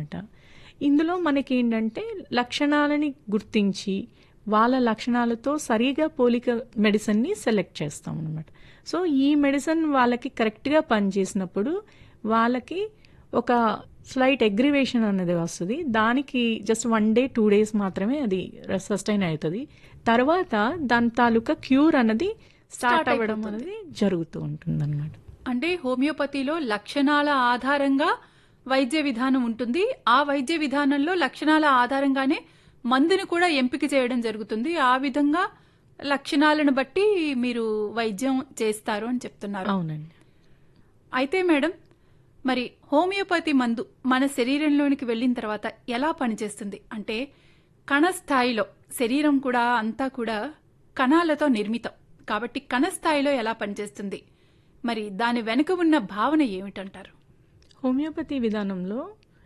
అనమాట ఇందులో మనకి ఏంటంటే లక్షణాలని గుర్తించి వాళ్ళ లక్షణాలతో సరిగా పోలిక మెడిసిన్ని సెలెక్ట్ చేస్తాం అనమాట సో ఈ మెడిసిన్ వాళ్ళకి కరెక్ట్గా పనిచేసినప్పుడు వాళ్ళకి ఒక స్లైట్ అగ్రివేషన్ అనేది వస్తుంది దానికి just one day two days మాత్రమే అది సస్టైన్ అవుతుంది తర్వాత దాని తాలూకా క్యూర్ అన్నది స్టార్ట్ అవ్వడం అనేది జరుగుతూ ఉంటుంది అనమాట అంటే హోమియోపతిలో లక్షణాల ఆధారంగా వైద్య విధానం ఉంటుంది ఆ వైద్య విధానంలో లక్షణాల ఆధారంగానే మందుని కూడా ఎంపిక చేయడం జరుగుతుంది ఆ విధంగా లక్షణాలను బట్టి మీరు వైద్యం చేస్తారు అని చెప్తున్నారు అవునండి అయితే మేడం మరి హోమియోపతి మందు మన శరీరంలోనికి వెళ్ళిన తర్వాత ఎలా పనిచేస్తుంది అంటే కణ స్థాయిలో శరీరం కూడా అంతా కూడా కణాలతో నిర్మితం కాబట్టి కణ స్థాయిలో ఎలా పనిచేస్తుంది మరి దాని వెనుక ఉన్న భావన ఏమిటంటారు హోమియోపతి విధానంలో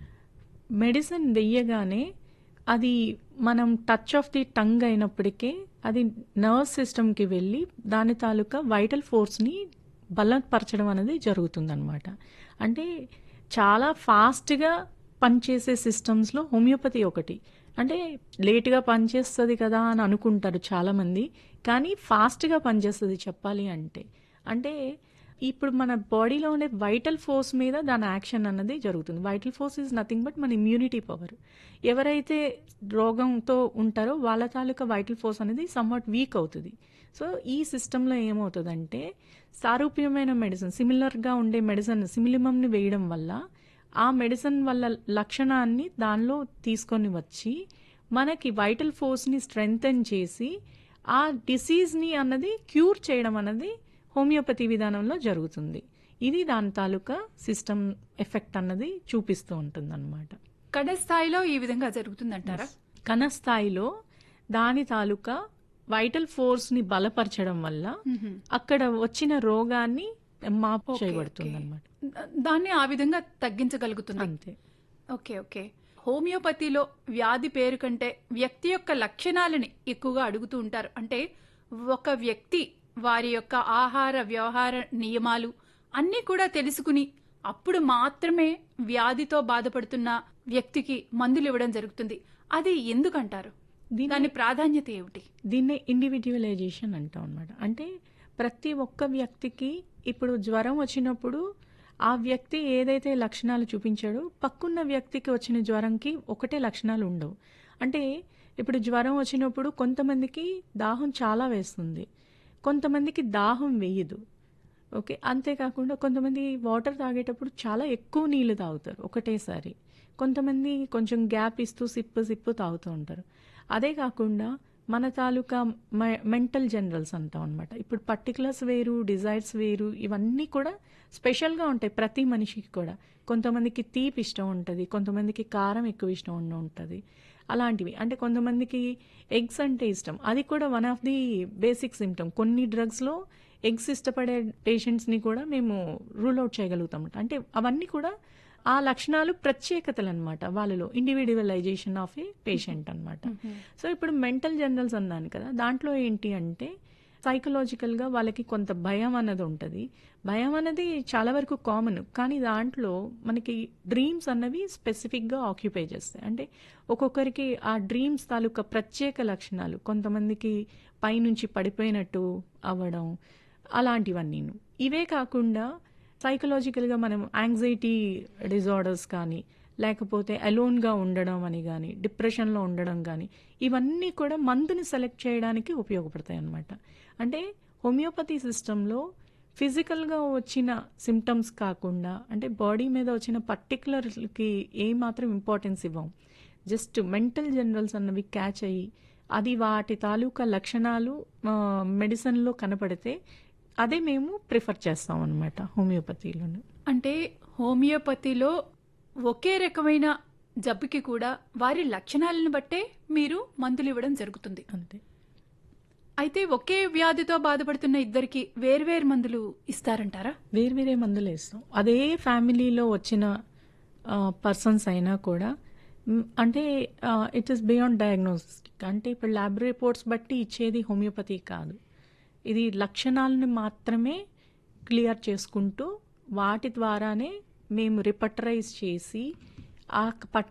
మెడిసిన్ వెయ్యగానే అది మనం టచ్ ఆఫ్ ది టంగ్ అయినప్పటికీ అది నర్వ్ సిస్టమ్కి వెళ్ళి దాని తాలూకా వైటల్ ఫోర్స్ని బలపరచడం అనేది జరుగుతుందన్నమాట అంటే చాలా ఫాస్ట్గా పనిచేసే సిస్టమ్స్లో హోమియోపతి ఒకటి అంటే లేట్గా పనిచేస్తుంది కదా అని అనుకుంటారు చాలామంది కానీ ఫాస్ట్గా పనిచేస్తుంది చెప్పాలి అంటే అంటే ఇప్పుడు మన బాడీలో ఉండే వైటల్ ఫోర్స్ మీద దాని యాక్షన్ అన్నది జరుగుతుంది vital force is nothing but మన ఇమ్యూనిటీ పవర్ ఎవరైతే రోగంతో ఉంటారో వాళ్ళ తాలూకా వైటల్ ఫోర్స్ అనేది సమ్వాట్ వీక్ అవుతుంది సో ఈ సిస్టంలో ఏమవుతుందంటే సారూప్యమైన మెడిసిన్ సిమిలర్గా ఉండే మెడిసిన్ సిమిలిమంని వేయడం వల్ల ఆ మెడిసిన్ వల్ల లక్షణాన్ని దానిలో తీసుకొని వచ్చి మనకి వైటల్ ఫోర్స్ని స్ట్రెంగ్తన్ చేసి ఆ డిసీజ్ని అన్నది క్యూర్ చేయడం అన్నది హోమియోపతి విధానంలో జరుగుతుంది ఇది దాని తాలూకా సిస్టమ్ ఎఫెక్ట్ అన్నది చూపిస్తూ ఉంటుంది అనమాట కణ స్థాయిలో ఈ విధంగా జరుగుతుందంటారా కణ స్థాయిలో దాని తాలూకా వైటల్ ఫోర్స్ ని బలపరచడం వల్ల అక్కడ వచ్చిన రోగాన్ని మాపు చేయబడుతుంది అనమాట దాన్ని ఆ విధంగా తగ్గించగలుగుతుంది అంతే ఓకే ఓకే హోమియోపతిలో వ్యాధి పేరు కంటే వ్యక్తి యొక్క లక్షణాలని ఎక్కువగా అడుగుతూ ఉంటారు అంటే ఒక వ్యక్తి వారి యొక్క ఆహార వ్యవహార నియమాలు అన్నీ కూడా తెలుసుకుని అప్పుడు మాత్రమే వ్యాధితో బాధపడుతున్న వ్యక్తికి మందులు ఇవ్వడం జరుగుతుంది అది ఎందుకంటారు దీన్ని దాని ప్రాధాన్యత ఏమిటి దీన్నే ఇండివిజువలైజేషన్ అంటాం అనమాట అంటే ప్రతి ఒక్క వ్యక్తికి ఇప్పుడు జ్వరం వచ్చినప్పుడు ఆ వ్యక్తి ఏదైతే లక్షణాలు చూపించాడో పక్కున్న వ్యక్తికి వచ్చిన జ్వరంకి ఒకటే లక్షణాలు ఉండవు అంటే ఇప్పుడు జ్వరం వచ్చినప్పుడు కొంతమందికి దాహం చాలా వేస్తుంది కొంతమందికి దాహం వేయదు ఓకే అంతేకాకుండా కొంతమంది వాటర్ తాగేటప్పుడు చాలా ఎక్కువ నీళ్లు తాగుతారు ఒకటేసారి కొంతమంది కొంచెం గ్యాప్ ఇస్తూ సిప్పు సిప్పు తాగుతూ ఉంటారు అదే కాకుండా మన తాలూకా మెంటల్ జనరల్స్ అంటాం అనమాట ఇప్పుడు పర్టికులర్స్ వేరు డిజైర్స్ వేరు ఇవన్నీ కూడా స్పెషల్గా ఉంటాయి ప్రతి మనిషికి కూడా కొంతమందికి తీపి ఇష్టం ఉంటుంది కొంతమందికి కారం ఎక్కువ ఇష్టం ఉండి ఉంటుంది అలాంటివి అంటే కొంతమందికి ఎగ్స్ అంటే ఇష్టం అది కూడా one of the basic symptom కొన్ని డ్రగ్స్లో ఎగ్స్ ఇష్టపడే పేషెంట్స్ని కూడా మేము రూల్ అవుట్ చేయగలుగుతాం అంటే అవన్నీ కూడా ఆ లక్షణాలు ప్రత్యేకతలు అనమాట వాళ్ళలో ఇండివిజువలైజేషన్ ఆఫ్ ఏ పేషెంట్ అనమాట సో ఇప్పుడు మెంటల్ జనరల్స్ అన్నాను కదా దాంట్లో ఏంటి అంటే సైకలాజికల్గా వాళ్ళకి కొంత భయం అన్నది ఉంటుంది భయం అనేది చాలా వరకు కామన్ కానీ దాంట్లో మనకి డ్రీమ్స్ అన్నవి స్పెసిఫిక్గా ఆక్యుపై చేస్తాయి అంటే ఒక్కొక్కరికి ఆ డ్రీమ్స్ తాలూకా ప్రత్యేక లక్షణాలు కొంతమందికి పైనుంచి పడిపోయినట్టు అవ్వడం అలాంటివన్నీ ఇవే కాకుండా సైకలాజికల్గా మనం యాంగ్జైటీ డిజార్డర్స్ కానీ లేకపోతే అలోన్గా ఉండడం అని కానీ డిప్రెషన్లో ఉండడం కానీ ఇవన్నీ కూడా మందుని సెలెక్ట్ చేయడానికి ఉపయోగపడతాయి అన్నమాట అంటే హోమియోపతి సిస్టంలో ఫిజికల్గా వచ్చిన సిమ్టమ్స్ కాకుండా అంటే బాడీ మీద వచ్చిన పర్టికులర్కి ఏమాత్రం ఇంపార్టెన్స్ ఇవ్వం జస్ట్ మెంటల్ జనరల్స్ అన్నవి క్యాచ్ అయ్యి అది వాటి తాలూకా లక్షణాలు మెడిసిన్లో కనపడితే అదే మేము ప్రిఫర్ చేస్తాం అనమాట హోమియోపతిలోను అంటే హోమియోపతిలో ఒకే రకమైన జబ్బుకి కూడా వారి లక్షణాలను బట్టే మీరు మందులు ఇవ్వడం జరుగుతుంది అంతే అయితే ఒకే వ్యాధితో బాధపడుతున్న ఇద్దరికి వేర్వేరు మందులు ఇస్తారంటారా వేరు వేరే మందులు వేస్తాం అదే ఫ్యామిలీలో వచ్చిన పర్సన్స్ అయినా కూడా మ్, అంటే ఇట్ ఇస్ బియాండ్ డయాగ్నోస్టిక్ అంటే ఇప్పుడు ల్యాబ్ రిపోర్ట్స్ బట్టి ఇచ్చేది హోమియోపతి కాదు ఇది లక్షణాలను మాత్రమే క్లియర్ చేసుకుంటూ వాటి ద్వారానే మేము రిపటరైజ్ చేసి ఆ